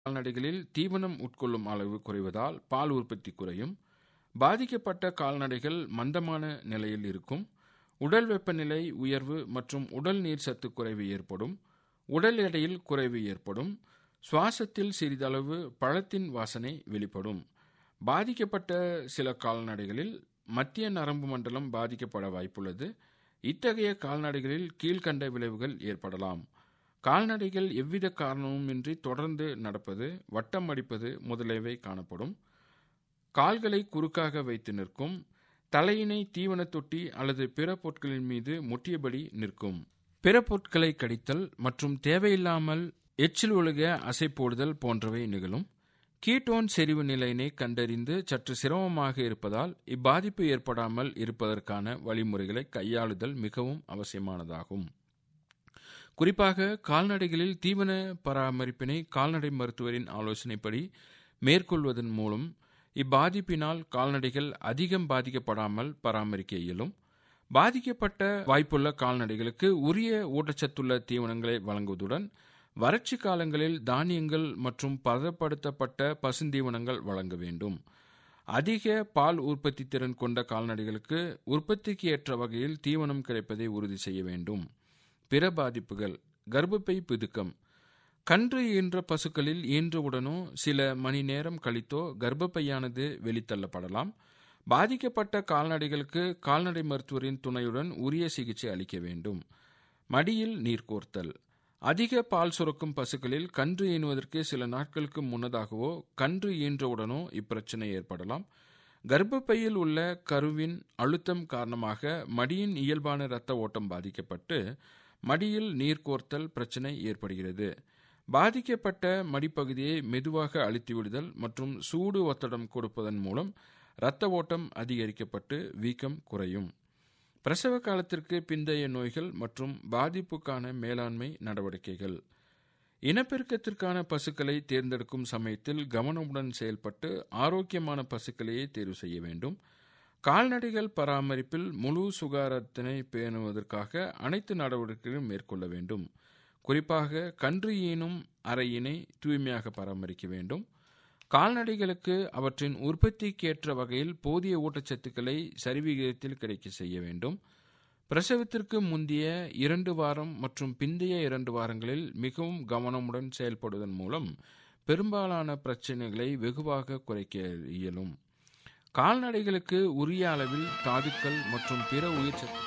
கால்நடைகளில் தீவனம் உட்கொள்ளும் அளவு குறைவதால் பால் உற்பத்தி குறையும் பாதிக்கப்பட்ட கால்நடைகள் மந்தமான நிலையில் இருக்கும் உடல் வெப்பநிலை உயர்வு மற்றும் உடல் நீர் சத்து குறைவு ஏற்படும் உடல் எடையில் குறைவு ஏற்படும் சுவாசத்தில் சிறிதளவு பழத்தின் வாசனை வெளிப்படும் பாதிக்கப்பட்ட சில கால்நடைகளில் மத்திய நரம்பு மண்டலம் பாதிக்கப்பட வாய்ப்புள்ளது இத்தகைய கால்நடைகளில் கீழ்கண்ட விளைவுகள் ஏற்படலாம் கால்நடைகள் எவ்வித காரணமுமின்றி தொடர்ந்து நடப்பது வட்டம் அடிப்பது முதலியவை காணப்படும் கால்களை குறுக்காக வைத்து நிற்கும் தலையினை தீவன தொட்டி அல்லது பிற பொருட்களின் மீது முட்டியபடி நிற்கும் பிற பொருட்களை கடித்தல் மற்றும் தேவையில்லாமல் எச்சில் ஒழுக அசை போடுதல் போன்றவை நிகழும் கீட்டோன் செறிவு நிலையினை கண்டறிந்து சற்று சிரமமாக இருப்பதால் இப்பாதிப்பு ஏற்படாமல் இருப்பதற்கான வழிமுறைகளை கையாளுதல் மிகவும் அவசியமானதாகும் குறிப்பாக கால்நடைகளில் தீவன பராமரிப்பினை கால்நடை மருத்துவரின் ஆலோசனைப்படி மேற்கொள்வதன் மூலம் இப்பாதிப்பினால் கால்நடைகள் அதிகம் பாதிக்கப்படாமல் பராமரிக்க இயலும் பாதிக்கப்பட்ட வாய்ப்புள்ள கால்நடைகளுக்கு உரிய ஊட்டச்சத்துள்ள தீவனங்களை வழங்குவதுடன் வறட்சி காலங்களில் தானியங்கள் மற்றும் பதப்படுத்தப்பட்ட பசுந்தீவனங்கள் வழங்க வேண்டும் அதிக பால் உற்பத்தி திறன் கொண்ட கால்நடைகளுக்கு உற்பத்திக்கு ஏற்ற வகையில் தீவனம் கிடைப்பதை உறுதி செய்ய வேண்டும் பிற பாதிப்புகள் கர்ப்பப்பை பிதுக்கம் கன்று ஈன்ற பசுக்களில் ஈன்றவுடனோ சில மணி நேரம் கழித்தோ கர்ப்பப்பையானது வெளித்தள்ளப்படலாம் பாதிக்கப்பட்ட கால்நடைகளுக்கு கால்நடை மருத்துவரின் துணையுடன் உரிய சிகிச்சை அளிக்க வேண்டும் மடியில் நீர் கோர்த்தல் அதிக பால் சுரக்கும் பசுக்களில் கன்று ஈனுவதற்கு சில நாட்களுக்கு முன்னதாகவோ கன்று ஈன்றவுடனோ இப்பிரச்சனை ஏற்படலாம் கர்ப்பப்பையில் உள்ள கருவின் அழுத்தம் காரணமாக மடியின் இயல்பான இரத்த ஓட்டம் பாதிக்கப்பட்டு மடியில் நீர் கோர்த்தல் பிரச்சனை ஏற்படுகிறது பாதிக்கப்பட்ட மடிப்பகுதியை மெதுவாக அழுத்தி விடுதல் மற்றும் சூடு ஒத்தடம் கொடுப்பதன் மூலம் இரத்த ஓட்டம் அதிகரிக்கப்பட்டு வீக்கம் குறையும் பிரசவ காலத்திற்கு பிந்தைய நோய்கள் மற்றும் பாதிப்புக்கான மேலாண்மை நடவடிக்கைகள் இனப்பெருக்கத்திற்கான பசுக்களை தேர்ந்தெடுக்கும் சமயத்தில் கவனமுடன் செயல்பட்டு ஆரோக்கியமான பசுக்களையே தேர்வு செய்ய வேண்டும் கால்நடைகள் பராமரிப்பில் முழு சுகாதாரத்தினை பேணுவதற்காக அனைத்து நடவடிக்கைகளும் மேற்கொள்ள வேண்டும் குறிப்பாக கன்று ஈனும் அறையினை தூய்மையாக பராமரிக்க வேண்டும் கால்நடைகளுக்கு அவற்றின் உற்பத்திக்கேற்ற வகையில் போதிய ஊட்டச்சத்துக்களை சரிவிகிதத்தில் கிடைக்க செய்ய வேண்டும் பிரசவத்திற்கு முந்தைய இரண்டு வாரம் மற்றும் பிந்தைய இரண்டு வாரங்களில் மிகவும் கவனமுடன் செயல்படுவதன் மூலம் பெரும்பாலான பிரச்சனைகளை வெகுவாக குறைக்க இயலும் கால்நடைகளுக்கு உரிய அளவில் தாதுக்கள் மற்றும் பிற உயிர் சத்து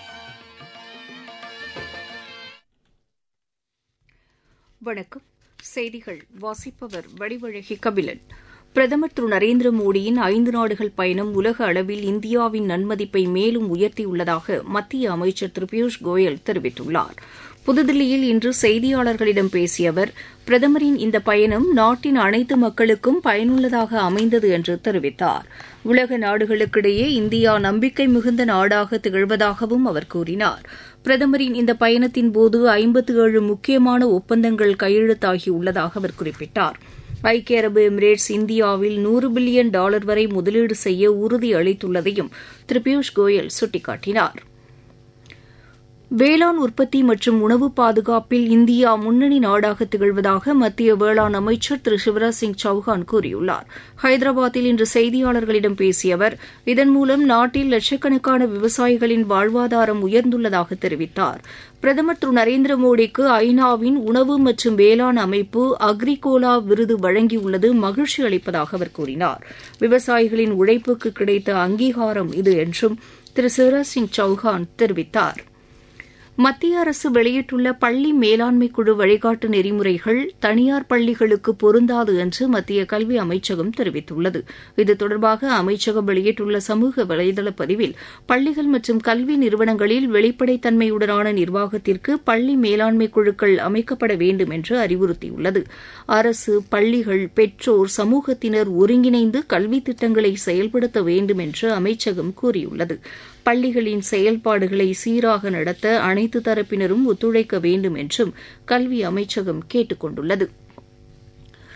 வணக்கம் செய்திகள் வாசிப்பவர் வடிவழகி கபிலன் பிரதமர் திரு நரேந்திர மோடியின் ஐந்து நாடுகள் பயணம் உலக அளவில் இந்தியாவின் நன்மதிப்பை மேலும் உயர்த்தியுள்ளதாக மத்திய அமைச்சர் திரு பியூஷ் கோயல் தெரிவித்துள்ளார் புதுதில்லியில் இன்று செய்தியாளர்களிடம் பேசிய அவர் பிரதமரின் இந்த பயணம் நாட்டின் அனைத்து மக்களுக்கும் பயனுள்ளதாக அமைந்தது என்று தெரிவித்தார் உலக நாடுகளுக்கிடையே இந்தியா நம்பிக்கை மிகுந்த நாடாக திகழ்வதாகவும் அவர் கூறினார் பிரதமரின் இந்த பயணத்தின்போது ஐம்பத்து ஏழு முக்கியமான ஒப்பந்தங்கள் கையெழுத்தாகியுள்ளதாக அவர் குறிப்பிட்டார் ஐக்கிய அரபு எமிரேட்ஸ் இந்தியாவில் நூறு பில்லியன் டாலர் வரை முதலீடு செய்ய உறுதி அளித்துள்ளதையும் திரு பியூஷ் கோயல் சுட்டிக்காட்டினார் வேளாண் உற்பத்தி மற்றும் உணவு பாதுகாப்பில் இந்தியா முன்னணி நாடாக திகழ்வதாக மத்திய வேளாண் அமைச்சர் திரு சிவராஜ் சிங் சௌஹான் கூறியுள்ளார் ஹைதராபாத்தில் இன்று செய்தியாளர்களிடம் பேசிய அவர் இதன் மூலம் நாட்டில் லட்சக்கணக்கான விவசாயிகளின் வாழ்வாதாரம் உயர்ந்துள்ளதாக தெரிவித்தார் பிரதமர் திரு நரேந்திர மோடிக்கு ஐநாவின் உணவு மற்றும் வேளாண் அமைப்பு அக்ரிகோலா விருது வழங்கியுள்ளது மகிழ்ச்சி அளிப்பதாக அவர் கூறினார் விவசாயிகளின் உழைப்புக்கு கிடைத்த அங்கீகாரம் இது என்றும் திரு சிவராஜ் சிங் சௌஹான் தெரிவித்தாா் மத்திய அரசு வெளியிட்டுள்ள பள்ளி மேலாண்மை குழு வழிகாட்டு நெறிமுறைகள் தனியார் பள்ளிகளுக்கு பொருந்தாது என்று மத்திய கல்வி அமைச்சகம் தெரிவித்துள்ளது இது தொடர்பாக அமைச்சகம் வெளியிட்டுள்ள சமூக வலைதள பதிவில் பள்ளிகள் மற்றும் கல்வி நிறுவனங்களில் வெளிப்படைத்தன்மையுடனான நிர்வாகத்திற்கு பள்ளி மேலாண்மை குழுக்கள் அமைக்கப்பட வேண்டும் என்று அறிவுறுத்தியுள்ளது அரசு பள்ளிகள் பெற்றோர் சமூகத்தினர் ஒருங்கிணைந்து கல்வி திட்டங்களை செயல்படுத்த வேண்டும் என்று அமைச்சகம் கூறியுள்ளது பள்ளிகளின் செயல்பாடுகளை சீராக நடத்த அனைத்து தரப்பினரும் ஒத்துழைக்க வேண்டும் என்றும் கல்வி அமைச்சகம் கேட்டுக் கொண்டுள்ளது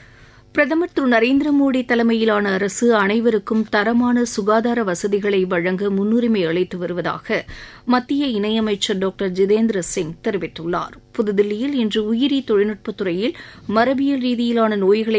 பிரதமர் திரு நரேந்திர மோடி தலைமையிலான அரசு அனைவருக்கும் தரமான சுகாதார வசதிகளை வழங்க முன்னுரிமை அளித்து வருவதாக மத்திய இணையமைச்சர் டாக்டர் ஜிதேந்திர சிங் தெரிவித்துள்ளார் புதுதில்லியில் இன்று உயிரி தொழில்நுட்பத்துறையில் மரபியல் ரீதியிலான நோய்களை